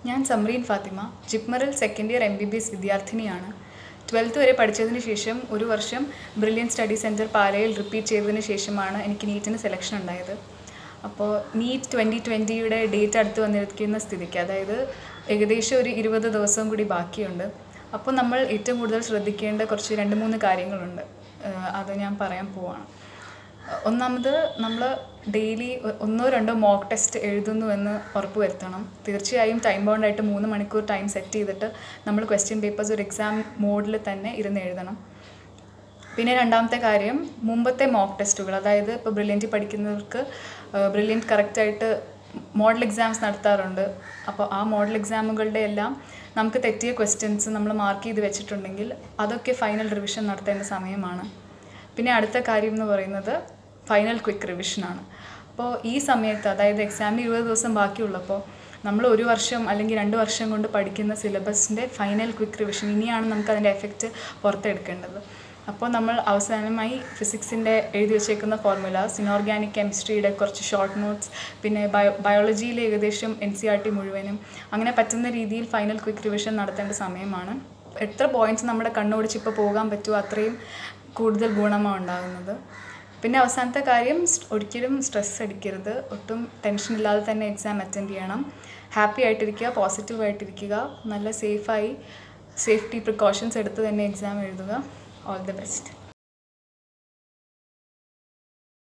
ഞാൻ സംറീൻ ഫാത്തിമ ജിപ്മറിൽ second year M B B S വിദ്യാർത്ഥിനിയാണ് ട്വൽത്ത് വരെ പഠിച്ചതിന് ശേഷം ഒരു വർഷം ബ്രില്യൻ സ്റ്റഡി സെൻറ്റർ പാലയിൽ റിപ്പീറ്റ് ചെയ്തതിന് ശേഷമാണ് എനിക്ക് നീറ്റിന് സെലക്ഷൻ ഉണ്ടായത് അപ്പോൾ നീറ്റ് ട്വൻറ്റി ട്വൻറ്റിയുടെ ഡേറ്റ് അടുത്ത് വന്നിരിക്കുന്ന സ്ഥിതിക്ക് അതായത് ഏകദേശം ഒരു ഇരുപത് ദിവസവും കൂടി ബാക്കിയുണ്ട് അപ്പോൾ നമ്മൾ ഏറ്റവും കൂടുതൽ ശ്രദ്ധിക്കേണ്ട കുറച്ച് രണ്ട് മൂന്ന് കാര്യങ്ങളുണ്ട് ഏഹ് അത് ഞാൻ പറയാൻ പോവാണ് ഒന്നാമത് നമ്മൾ ഡെയിലി ഒന്നോ രണ്ടോ മോക്ക് ടെസ്റ്റ് എഴുതുന്നു എന്ന് ഉറപ്പ് വരുത്തണം തീർച്ചയായും ടൈം ബൗണ്ടായിട്ട് മൂന്ന് മണിക്കൂർ ടൈം സെറ്റ് ചെയ്തിട്ട് നമ്മൾ ക്വസ്റ്റ്യൻ പേപ്പേഴ്സ് ഒരു എക്സാം മോഡിൽ തന്നെ ഇരുന്ന് എഴുതണം പിന്നെ രണ്ടാമത്തെ കാര്യം മുമ്പത്തെ മോക്ക് ടെസ്റ്റുകൾ അതായത് ഇപ്പോൾ ബ്രില്യൻറ്റിൽ പഠിക്കുന്നവർക്ക് ബ്രില്യൻറ്റ് കറക്റ്റായിട്ട് മോഡൽ എക്സാംസ് നടത്താറുണ്ട് അപ്പോൾ ആ മോഡൽ എക്സാമുകളുടെ എല്ലാം നമുക്ക് തെറ്റിയ ക്വസ്റ്റ്യൻസ് നമ്മൾ മാർക്ക് ചെയ്ത് വെച്ചിട്ടുണ്ടെങ്കിൽ അതൊക്കെ ഫൈനൽ റിവിഷൻ നടത്തേണ്ട സമയമാണ് പിന്നെ അടുത്ത കാര്യം എന്ന് പറയുന്നത് ഫൈനൽ ക്വിക്ക് റിവിഷനാണ് അപ്പോൾ ഈ സമയത്ത് അതായത് എക്സാമിന് ഇരുപത് ദിവസം ബാക്കിയുള്ളപ്പോൾ നമ്മൾ ഒരു വർഷം അല്ലെങ്കിൽ രണ്ട് വർഷം കൊണ്ട് പഠിക്കുന്ന സിലബസിൻ്റെ ഫൈനൽ ക്വിക്ക് റിവിഷൻ ഇനിയാണ് നമുക്ക് അതിൻ്റെ എഫക്റ്റ് പുറത്തെടുക്കേണ്ടത് അപ്പോൾ നമ്മൾ അവസാനമായി ഫിസിക്സിൻ്റെ എഴുതി വെച്ചേക്കുന്ന ഫോർമുലാസ് ഇനോർഗാനിക് കെമിസ്ട്രിയുടെ കുറച്ച് ഷോർട്ട് നോട്ട്സ് പിന്നെ ബയോ ബയോളജിയിലെ ഏകദേശം എൻ സി ആർ ടി മുഴുവനും അങ്ങനെ പറ്റുന്ന രീതിയിൽ ഫൈനൽ ക്വിക്ക് റിവിഷൻ നടത്തേണ്ട സമയമാണ് എത്ര പോയിൻറ്റ്സ് നമ്മുടെ കണ്ണോടിച്ച് ഇപ്പോൾ പോകാൻ പറ്റുമോ അത്രയും കൂടുതൽ ഗുണമാണ് ഉണ്ടാകുന്നത് പിന്നെ അവസാനത്തെ കാര്യം സ് ഒരിക്കലും സ്ട്രെസ് അടിക്കരുത് ഒട്ടും ടെൻഷൻ ഇല്ലാതെ തന്നെ എക്സാം അറ്റൻഡ് ചെയ്യണം ഹാപ്പി ആയിട്ടിരിക്കുക പോസിറ്റീവ് ആയിട്ടിരിക്കുക നല്ല സേഫായി സേഫ്റ്റി പ്രിക്കോഷൻസ് എടുത്ത് തന്നെ എക്സാം എഴുതുക ഓൾ ദി ബെസ്റ്റ്